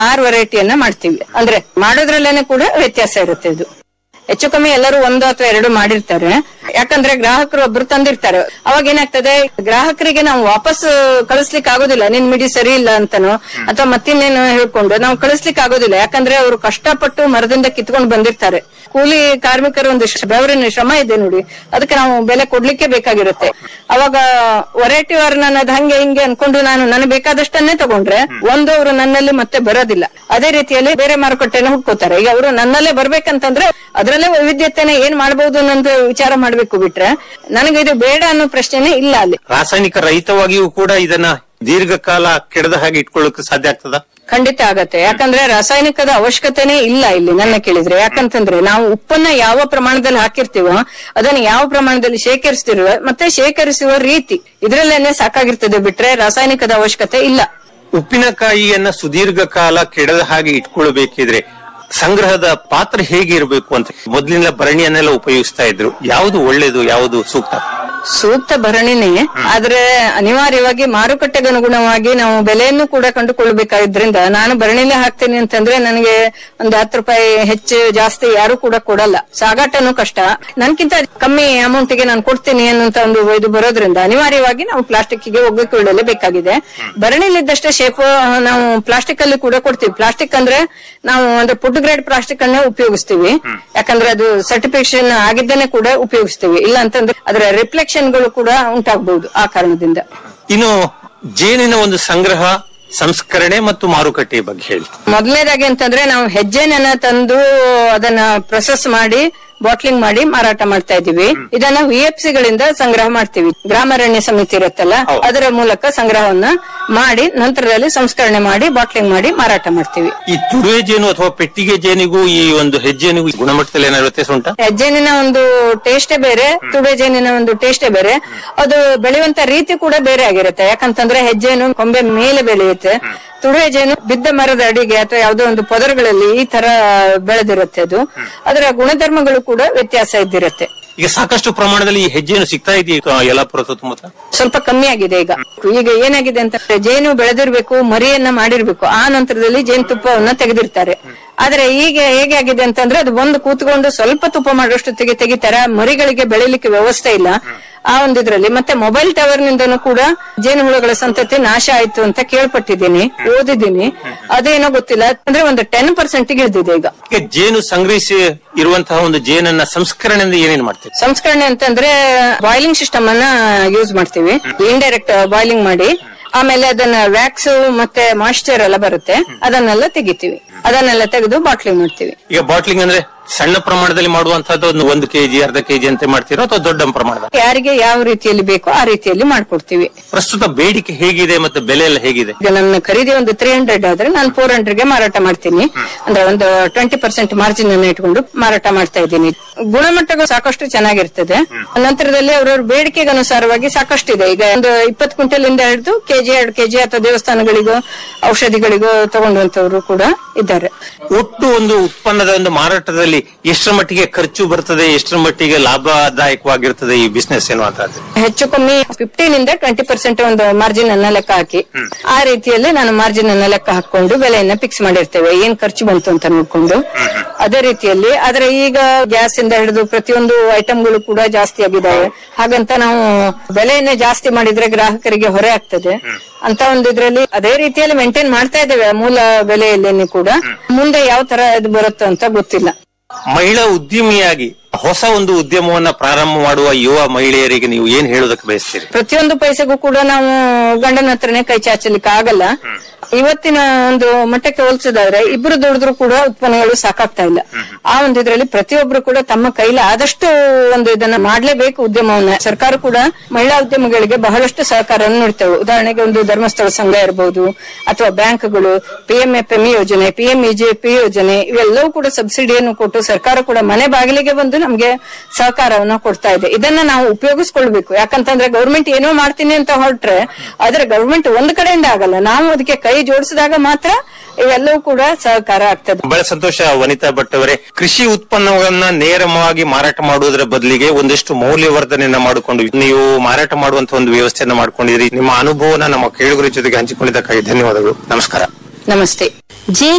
ಆರು ವೆರೈಟಿಯನ್ನ ಮಾಡ್ತೀವಿ ಅಂದ್ರೆ ಮಾಡೋದ್ರಲ್ಲೇನೆ ಕೂಡ ವ್ಯತ್ಯಾಸ ಇರುತ್ತೆ ಇದು ಹೆಚ್ಚು ಕಮ್ಮಿ ಎಲ್ಲರೂ ಒಂದು ಅಥವಾ ಎರಡು ಮಾಡಿರ್ತಾರೆ ಯಾಕಂದ್ರೆ ಗ್ರಾಹಕರು ಒಬ್ರು ತಂದಿರ್ತಾರೆ ಅವಾಗ ಏನಾಗ್ತದೆ ಗ್ರಾಹಕರಿಗೆ ನಾವು ವಾಪಸ್ ಕಳಿಸ್ಲಿಕ್ಕೆ ಆಗೋದಿಲ್ಲ ನಿನ್ ಮಿಡಿ ಸರಿ ಇಲ್ಲ ಅಂತನೋ ಅಥವಾ ಮತ್ತಿನ್ನೇನು ಹೇಳ್ಕೊಂಡು ನಾವು ಕಳಿಸ್ಲಿಕ್ಕೆ ಆಗೋದಿಲ್ಲ ಯಾಕಂದ್ರೆ ಅವರು ಕಷ್ಟಪಟ್ಟು ಮರದಿಂದ ಕಿತ್ಕೊಂಡು ಬಂದಿರ್ತಾರೆ ಕೂಲಿ ಕಾರ್ಮಿಕರ ಒಂದು ಶ್ರ- ಬೆವರಿನ ಶ್ರಮ ಇದೆ ನೋಡಿ ಅದಕ್ಕೆ ನಾವು ಬೆಲೆ ಕೊಡ್ಲಿಕ್ಕೆ ಬೇಕಾಗಿರುತ್ತೆ ಅವಾಗ ವೆರೈಟಿ ವಾರ್ ನಾನು ಅದ್ ಹಂಗೆ ಹಿಂಗೆ ಅನ್ಕೊಂಡು ನಾನು ನನಗೆ ಬೇಕಾದಷ್ಟನ್ನೇ ತಗೊಂಡ್ರೆ ಒಂದು ಅವರು ನನ್ನಲ್ಲಿ ಮತ್ತೆ ಬರೋದಿಲ್ಲ ಅದೇ ರೀತಿಯಲ್ಲಿ ಬೇರೆ ಮಾರುಕಟ್ಟೆನ ಹುಡ್ಕೋತಾರೆ ಈಗ ಅವರು ನನ್ನಲ್ಲೇ ಬರ್ಬೇಕಂತಂದ್ರೆ ಅದರಲ್ಲೇ ವೈವಿಧ್ಯತೆನ ಏನ್ ಮಾಡಬಹುದು ಅನ್ನೋದು ವಿಚಾರ ಮಾಡ್ಬೇಕು ಬಿಟ್ರೆ ನನಗೆ ಇದು ಬೇಡ ಅನ್ನೋ ಪ್ರಶ್ನೆನೇ ಇಲ್ಲ ಅಲ್ಲಿ ರಾಸಾಯನಿಕ ರಹಿತವಾಗಿಯೂ ಕೂಡ ಇದನ್ನ ದೀರ್ಘಕಾಲ ಕೆಡದ ಹಾಗೆ ಇಟ್ಕೊಳ್ಳೋಕೆ ಸಾಧ್ಯ ಆಗ್ತದ ಖಂಡಿತ ಆಗತ್ತೆ ಯಾಕಂದ್ರೆ ರಾಸಾಯನಿಕದ ಅವಶ್ಯಕತೆನೇ ಇಲ್ಲ ಇಲ್ಲಿ ನನ್ನ ಕೇಳಿದ್ರೆ ಯಾಕಂತಂದ್ರೆ ನಾವು ಉಪ್ಪನ್ನ ಯಾವ ಪ್ರಮಾಣದಲ್ಲಿ ಹಾಕಿರ್ತೀವೋ ಅದನ್ನ ಯಾವ ಪ್ರಮಾಣದಲ್ಲಿ ಶೇಖರಿಸ್ತಿರುವ ಮತ್ತೆ ಶೇಖರಿಸುವ ರೀತಿ ಇದ್ರಲ್ಲೇನೆ ಸಾಕಾಗಿರ್ತದೆ ಬಿಟ್ರೆ ರಾಸಾಯನಿಕದ ಅವಶ್ಯಕತೆ ಇಲ್ಲ ಉಪ್ಪಿನಕಾಯಿಯನ್ನ ಸುದೀರ್ಘ ಕಾಲ ಕೆಡದ ಹಾಗೆ ಇಟ್ಕೊಳ್ಬೇಕಿದ್ರೆ ಸಂಗ್ರಹದ ಪಾತ್ರ ಹೇಗೆ ಇರಬೇಕು ಅಂತ ಮೊದಲಿನ ಭರಣಿಯನ್ನೆಲ್ಲ ಉಪಯೋಗಿಸ್ತಾ ಇದ್ರು ಯಾವುದು ಒಳ್ಳೇದು ಯಾವುದು ಸೂಕ್ತ ಸೂಕ್ತ ಭರಣಿನೇ ಆದ್ರೆ ಅನಿವಾರ್ಯವಾಗಿ ಮಾರುಕಟ್ಟೆಗೆ ಅನುಗುಣವಾಗಿ ನಾವು ಬೆಲೆಯನ್ನು ಕೂಡ ಕಂಡುಕೊಳ್ಬೇಕಾದ್ರಿಂದ ನಾನು ಭರಣಿಲೇ ಹಾಕ್ತೀನಿ ಅಂತಂದ್ರೆ ನನಗೆ ಒಂದು ಹತ್ತು ರೂಪಾಯಿ ಹೆಚ್ಚು ಜಾಸ್ತಿ ಯಾರು ಕೂಡ ಕೊಡಲ್ಲ ಸಾಗಾಟನೂ ಕಷ್ಟ ನನ್ಕಿಂತ ಕಮ್ಮಿ ಅಮೌಂಟ್ ಗೆ ನಾನು ಕೊಡ್ತೀನಿ ಅನ್ನುವಂತ ಒಂದು ಇದು ಬರೋದ್ರಿಂದ ಅನಿವಾರ್ಯವಾಗಿ ನಾವು ಪ್ಲಾಸ್ಟಿಕ್ ಗೆ ಒಗ್ಗಿಕೊಳ್ಳಲೇಬೇಕಾಗಿದೆ ಭರಣಿಲಿದ್ದಷ್ಟೇ ಶೇಪ್ ನಾವು ಪ್ಲಾಸ್ಟಿಕ್ ಅಲ್ಲಿ ಕೂಡ ಕೊಡ್ತೀವಿ ಪ್ಲಾಸ್ಟಿಕ್ ಅಂದ್ರೆ ನಾವು ಅಂದ್ರೆ ಫುಡ್ ಗ್ರೇಡ್ ಪ್ಲಾಸ್ಟಿಕ್ ಅನ್ನೇ ಉಪಯೋಗಿಸ್ತೀವಿ ಯಾಕಂದ್ರೆ ಅದು ಸರ್ಟಿಫಿಕೇಶನ್ ಆಗಿದ್ದೇನೆ ಕೂಡ ಉಪಯೋಗಿಸ್ತೀವಿ ಇಲ್ಲ ಅಂತಂದ್ರೆ ಅದರ ರಿಫ್ಲೆಕ್ಷನ್ ಗಳು ಕೂಡ ಉಂಟಾಗಬಹುದು ಆ ಕಾರಣದಿಂದ ಇನ್ನು ಜೇನಿನ ಒಂದು ಸಂಗ್ರಹ ಸಂಸ್ಕರಣೆ ಮತ್ತು ಮಾರುಕಟ್ಟೆಯ ಬಗ್ಗೆ ಹೇಳಿ ಮೊದಲನೇದಾಗಿ ಅಂತಂದ್ರೆ ನಾವು ಹೆಜ್ಜೆನನ್ನ ತಂದು ಅದನ್ನ ಪ್ರೊಸೆಸ್ ಮಾಡಿ ಬಾಟ್ಲಿಂಗ್ ಮಾಡಿ ಮಾರಾಟ ಮಾಡ್ತಾ ಇದೀವಿ ಇದನ್ನ ವಿ ಎಫ್ ಗಳಿಂದ ಸಂಗ್ರಹ ಮಾಡ್ತೀವಿ ಗ್ರಾಮಾರಣ್ಯ ಸಮಿತಿ ಇರುತ್ತಲ್ಲ ಹೌದು. ಅದರ ಮೂಲಕ ಸಂಗ್ರಹವನ್ನ ಮಾಡಿ ನಂತರದಲ್ಲಿ ಸಂಸ್ಕರಣೆ ಮಾಡಿ ಬಾಟ್ಲಿಂಗ್ ಮಾಡಿ ಮಾರಾಟ ಮಾಡ್ತೀವಿ ಈ ತುಡುವೆ ಜೇನು ಅಥವಾ ಪೆಟ್ಟಿಗೆ ಜೇನಿಗೂ ಈ ಒಂದು ಹೆಜ್ಜೆನಿಗೂ ಗುಣಮಟ್ಟದಲ್ಲಿ ಏನಾದ್ರು ವ್ಯತ್ಯಾಸ ಉಂಟಾ ಹೆಜ್ಜೆನಿನ ಒಂದು ಟೇಸ್ಟೇ ಬೇರೆ ತುಡೆ ಜೇನಿನ ಒಂದು ಟೇಸ್ಟೇ ಬೇರೆ ಅದು ಬೆಳೆಯುವಂತ ರೀತಿ ಕೂಡ ಬೇರೆ ಆಗಿರುತ್ತೆ ಯಾಕಂತಂದ್ರೆ ಹೆಜ್ಜೆನು ಕೊಂಬೆ ಮೇಲೆ ಬೆಳೆಯುತ್ತೆ ತುಡೆ ಜೇನು ಬಿದ್ದ ಮರದ ಅಡಿಗೆ ಅಥವಾ ಯಾವುದೋ ಒಂದು ಪೊದರುಗಳಲ್ಲಿ ಈ ತರ ಬೆಳೆದಿರುತ್ತೆ ಅದು ಅದರ ಗುಣಧರ್ಮಗಳು ಕೂಡ ವ್ಯತ್ಯಾಸ ಇದ್ದಿರುತ್ತೆ ಈಗ ಸಾಕಷ್ಟು ಪ್ರಮಾಣದಲ್ಲಿ ಈ ಹೆಜ್ಜೆನು ಸಿಗ್ತಾ ಇದೆಯಾ ಯಲ್ಲಾಪುರ ಸುತ್ತಮುತ್ತ ಸ್ವಲ್ಪ ಕಮ್ಮಿ ಆಗಿದೆ ಈಗ ಈಗ ಏನಾಗಿದೆ ಅಂತ ಜೇನು ಬೆಳೆದಿರ್ಬೇಕು ಮರಿಯನ್ನ ಮಾಡಿರ್ಬೇಕು ಆ ನಂತರದಲ್ಲಿ ಜೇನುತುಪ್ಪವನ್ನ ತೆಗೆದಿರ್ತಾರೆ ಆದ್ರೆ ಈಗ ಹೇಗೆ ಆಗಿದೆ ಅಂತಂದ್ರೆ ಅದು ಬಂದು ಕೂತ್ಕೊಂಡು ಸ್ವಲ್ಪ ತುಪ್ಪ ಮಾಡೋಷ್ಟೊತ್ತಿಗೆ ತೆಗಿತಾರೆ ಮರಿಗಳಿಗೆ ಬೆಳಿಲಿಕ್ಕೆ ವ್ಯವಸ್ಥೆ ಇಲ್ಲ ಆ ಒಂದು ಇದ್ರಲ್ಲಿ ಮತ್ತೆ ಮೊಬೈಲ್ ಟವರ್ ನಿಂದನೂ ಕೂಡ ಜೇನುಹುಳುಗಳ ಸಂತತಿ ನಾಶ ಆಯ್ತು ಅಂತ ಕೇಳ್ಪಟ್ಟಿದ್ದೀನಿ ಓದಿದ್ದೀನಿ ಅದೇನೋ ಗೊತ್ತಿಲ್ಲ ಅಂದ್ರೆ ಒಂದು ಟೆನ್ ಪರ್ಸೆಂಟ್ ಇಳಿದಿದೆ ಈಗ ಈಗ ಜೇನು ಸಂಗ್ರಹಿಸಿ ಇರುವಂತಹ ಒಂದು ಜೇನನ್ನ ಸಂಸ್ಕರಣೆಯಿಂದ ಏನೇನ್ ಮಾಡ್ತೀವಿ ಸಂಸ್ಕರಣೆ ಅಂತಂದ್ರೆ ಬಾಯ್ಲಿಂಗ್ ಸಿಸ್ಟಮ್ ಅನ್ನ ಯೂಸ್ ಮಾಡ್ತೀವಿ ಇಂಡೈರೆಕ್ಟ್ ಬಾಯ್ಲಿಂಗ್ ಮಾಡಿ ಆಮೇಲೆ ಅದನ್ನ ವ್ಯಾಕ್ಸ್ ಮತ್ತೆ ಮಾಯಿಶ್ಚರ್ ಎಲ್ಲ ಬರುತ್ತೆ ಅದನ್ನೆಲ್ಲ ತೆಗಿತೀವಿ ಅದನ್ನೆಲ್ಲ ತೆಗೆದು ಬಾಟ್ಲಿಂಗ್ ಮಾಡ್ತೀವಿ ಈಗ ಬಾಟ್ಲಿಂಗ್ ಅಂದ್ರೆ ಸಣ್ಣ ಪ್ರಮಾಣದಲ್ಲಿ ಮಾಡುವಂತಹದ್ದು ಒಂದು ಒಂದು ಕೆಜಿ ಅರ್ಧ ಕೆಜಿ ಅಂತ ಮಾಡ್ತೀರೋ ಅಥವಾ ದೊಡ್ಡ ಪ್ರಮಾಣದ ಯಾರಿಗೆ ಯಾವ ರೀತಿಯಲ್ಲಿ ಬೇಕೋ ಆ ರೀತಿಯಲ್ಲಿ ಮಾಡ್ಕೊಡ್ತೀವಿ ಪ್ರಸ್ತುತ ಬೇಡಿಕೆ ಹೇಗಿದೆ ಮತ್ತೆ ಬೆಲೆ ಎಲ್ಲ ಹೇಗಿದೆ ಈಗ ನನ್ನ ಖರೀದಿ ಒಂದು ತ್ರೀ ಹಂಡ್ರೆಡ್ ಆದ್ರೆ ನಾನು ಫೋರ್ ಹಂಡ್ರೆಡ್ ಗೆ ಮಾರಾಟ ಮಾಡ್ತೀನಿ ಅಂದ್ರೆ ಒಂದು ಟ್ವೆಂಟಿ ಪರ್ಸೆಂಟ್ ಮಾರ್ಜಿನ್ ಅನ್ನು ಇಟ್ಕೊಂಡು ಮಾರಾಟ ಮಾಡ್ತಾ ಇದ್ದೀನಿ ಗುಣಮಟ್ಟಗಳು ಸಾಕಷ್ಟು ಚೆನ್ನಾಗಿರ್ತದೆ ನಂತರದಲ್ಲಿ ಅವರವ್ರ ಬೇಡಿಕೆಗೆ ಅನುಸಾರವಾಗಿ ಸಾಕಷ್ಟು ಇದೆ ಈಗ ಒಂದು ಇಪ್ಪತ್ತು ಕ್ವಿಂಟಲ್ ಇಂದ ಹಿಡಿದು ಕೆಜಿ ಎರಡು ಕೆಜಿ ಅಥವಾ ದೇವಸ್ಥಾನಗಳಿಗೋ ಔಷಧಿಗಳಿಗೋ ತಗೊಂಡಂತವರು ಕೂಡ ಇದ್ದಾರೆ ಒಟ್ಟು ಒಂದು ಉತ್ಪನ್ನದ ಒಂದು ಮಾರಾಟದಲ್ಲಿ ಎಷ್ಟರ ಮಟ್ಟಿಗೆ ಖರ್ಚು ಬರ್ತದೆ ಎಷ್ಟರ ಮಟ್ಟಿಗೆ ಲಾಭದಾಯಕವಾಗಿರ್ತದೆ ಈ ಬಿಸ್ನೆಸ್ ಎನ್ನುವಂತಹದ್ದು ಹೆಚ್ಚು ಕಮ್ಮಿ ಫಿಫ್ಟೀನ್ ಇಂದ ಟ್ವೆಂಟಿ ಪರ್ಸೆಂಟ್ ಒಂದು ಮಾರ್ಜಿನ್ ಅನ್ನ ಲೆಕ್ಕ ಹಾಕಿ ಆ ರೀತಿಯಲ್ಲಿ ನಾನು ಮಾರ್ಜಿನ್ ಅನ್ನ ಲೆಕ್ಕ ಹಾಕೊಂಡು ಬೆಲೆಯನ್ನ ಫಿಕ್ಸ್ ಮಾಡಿರ್ತೇವೆ ಏನ್ ಖರ್ಚು ಬಂತು ಅಂತ ನೋಡ್ಕೊಂಡು ಅದೇ ರೀತಿಯಲ್ಲಿ ಆದ್ರೆ ಈಗ ಗ್ಯಾಸ್ ಇಂದ ಹಿಡಿದು ಪ್ರತಿಯೊಂದು ಐಟಮ್ಗಳು ಕೂಡ ಜಾಸ್ತಿ ಆಗಿದ್ದಾವೆ ಹಾಗಂತ ನಾವು ಬೆಲೆಯನ್ನೇ ಜಾಸ್ತಿ ಮಾಡಿದ್ರೆ ಗ್ರಾಹಕರಿಗೆ ಹೊರೆ ಆಗ್ತದೆ ಅಂತ ಒಂದು ಇದ್ರಲ್ಲಿ ಅದೇ ರೀತಿಯಲ್ಲಿ ಮೇಂಟೈನ್ ಮಾಡ್ತಾ ಇದ್ದೇವೆ ಮೂಲ ಬೆಲೆಯಲ್ಲಿ ಕೂಡ ಮುಂದೆ ಯಾವ ತರ ಇದು ಬರುತ್ತೋ ಅಂತ ಗೊತ್ತಿಲ್ಲ ಮಹಿಳಾ ಉದ್ಯಮಿಯಾಗಿ ಹೊಸ ಒಂದು ಉದ್ಯಮವನ್ನ ಪ್ರಾರಂಭ ಮಾಡುವ ಯುವ ಮಹಿಳೆಯರಿಗೆ ನೀವು ಏನ್ ಹೇಳೋದಕ್ಕೆ ಬಯಸ್ತೀರಿ ಪ್ರತಿಯೊಂದು ಪೈಸೆಗೂ ಕೂಡ ನಾವು ಗಂಡನ ಹತ್ರನೇ ಕೈ ಚಾಚಲಿಕ್ಕೆ ಆಗಲ್ಲ ಇವತ್ತಿನ ಒಂದು ಮಟ್ಟಕ್ಕೆ ಹೋಲಿಸಿದಾದ್ರೆ ಇಬ್ರು ದುಡಿದ್ರು ಕೂಡ ಉತ್ಪನ್ನಗಳು ಸಾಕಾಗ್ತಾ ಇಲ್ಲ ಆ ಒಂದು ಇದ್ರಲ್ಲಿ ಪ್ರತಿಯೊಬ್ರು ಕೂಡ ತಮ್ಮ ಕೈಲಿ ಆದಷ್ಟು ಒಂದು ಇದನ್ನ ಮಾಡ್ಲೇಬೇಕು ಉದ್ಯಮವನ್ನ ಸರ್ಕಾರ ಕೂಡ ಮಹಿಳಾ ಉದ್ಯಮಗಳಿಗೆ ಬಹಳಷ್ಟು ಸಹಕಾರವನ್ನು ನೀಡ್ತೇವೆ ಉದಾಹರಣೆಗೆ ಒಂದು ಧರ್ಮಸ್ಥಳ ಸಂಘ ಇರಬಹುದು ಅಥವಾ ಬ್ಯಾಂಕ್ಗಳು ಪಿಎಂಎಫ್ಎಂಇ ಯೋಜನೆ ಪಿಎಂಇಜೆಪಿ ಯೋಜನೆ ಇವೆಲ್ಲವೂ ಕೂಡ ಸಬ್ಸಿಡಿಯನ್ನು ಕೊಟ್ಟು ಸರ್ಕಾರ ಕೂಡ ಮನೆ ಬಾಗಿಲಿಗೆ ಬಂದು ನಮ್ಗೆ ಸಹಕಾರವನ್ನ ಕೊಡ್ತಾ ಇದೆ ಇದನ್ನ ನಾವು ಉಪಯೋಗಿಸ್ಕೊಳ್ಬೇಕು ಯಾಕಂತಂದ್ರೆ ಗೌರ್ಮೆಂಟ್ ಏನೋ ಮಾಡ್ತೀನಿ ಅಂತ ಹೊರಟ್ರೆ ಆದ್ರೆ ಗೌರ್ಮೆಂಟ್ ಒಂದ್ ಕಡೆಯಿಂದ ಆಗಲ್ಲ ನಾವು ಅದಕ್ಕೆ ಕೈ ಜೋಡಿಸಿದಾಗ ಮಾತ್ರ ಇವೆಲ್ಲವೂ ಕೂಡ ಸಹಕಾರ ಆಗ್ತದೆ ಬಹಳ ಸಂತೋಷ ವನಿತಾ ಭಟ್ ಅವರೇ ಕೃಷಿ ಉತ್ಪನ್ನವನ್ನ ನೇರವಾಗಿ ಮಾರಾಟ ಮಾಡುವುದರ ಬದಲಿಗೆ ಒಂದಿಷ್ಟು ಮೌಲ್ಯವರ್ಧನೆಯನ್ನ ಮಾಡಿಕೊಂಡು ನೀವು ಮಾರಾಟ ಮಾಡುವಂತ ಒಂದು ವ್ಯವಸ್ಥೆಯನ್ನ ಮಾಡ್ಕೊಂಡಿದ್ರಿ ನಿಮ್ಮ ಅನುಭವನ ನಮ್ಮ ಕೇಳುಗರ ಜೊತೆಗೆ ಹಂಚಿಕೊಂಡಿದ್ದಕ್ಕಾಗಿ ಧನ್ಯವಾದಗಳು ನಮಸ್ಕಾರ ನಮಸ್ತೆ ಜೇನು